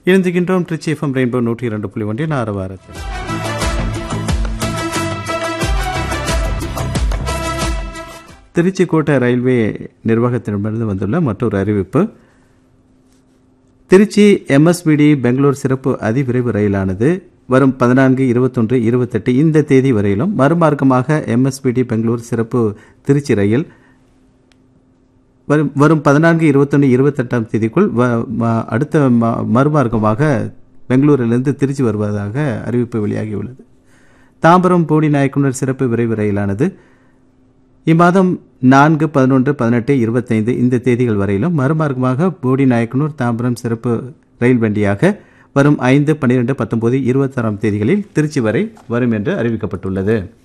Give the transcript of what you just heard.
இணைந்துகின்றோம் Trichy FM rainbow நூற்றி இரண்டு புள்ளி ஒன்றின் ஆறு வாரத்தில் திருச்சி கோட்டை ரயில்வே நிர்வாகத்திடமிருந்து வந்துள்ள மற்றொரு அறிவிப்பு திருச்சி எம்எஸ்பிடி பெங்களூர் சிறப்பு அதிவிரைவு ரயிலானது வரும் பதினான்கு இருபத்தொன்று இருபத்தெட்டு இந்த தேதி வரையிலும் மறுமார்க்கமாக எம்எஸ்பிடி பெங்களூர் சிறப்பு திருச்சி ரயில் வரும் வரும் பதினான்கு இருபத்தொன்று இருபத்தெட்டாம் தேதிக்குள் வ- ம- அடுத்த ம- மறுமார்க்கமாக பெங்களூரிலிருந்து திருச்சி வருவதாக அறிவிப்பு வெளியாகியுள்ளது தாம்பரம் போடி நாயக்குனர் சிறப்பு விரைவு ரயிலானது இம்மாதம் நான்கு பதினொன்று பதினெட்டு இருபத்தைந்து இந்த தேதிகள் வரையிலும் மறுமார்க்கமாக போடி நாயக்கனூர் தாம்பரம் சிறப்பு ரயில் வண்டியாக வரும் ஐந்து பன்னிரெண்டு பத்தொன்பது இருபத்தாறாம் தேதிகளில் திருச்சி வரை வரும் என்று அறிவிக்கப்பட்டுள்ளது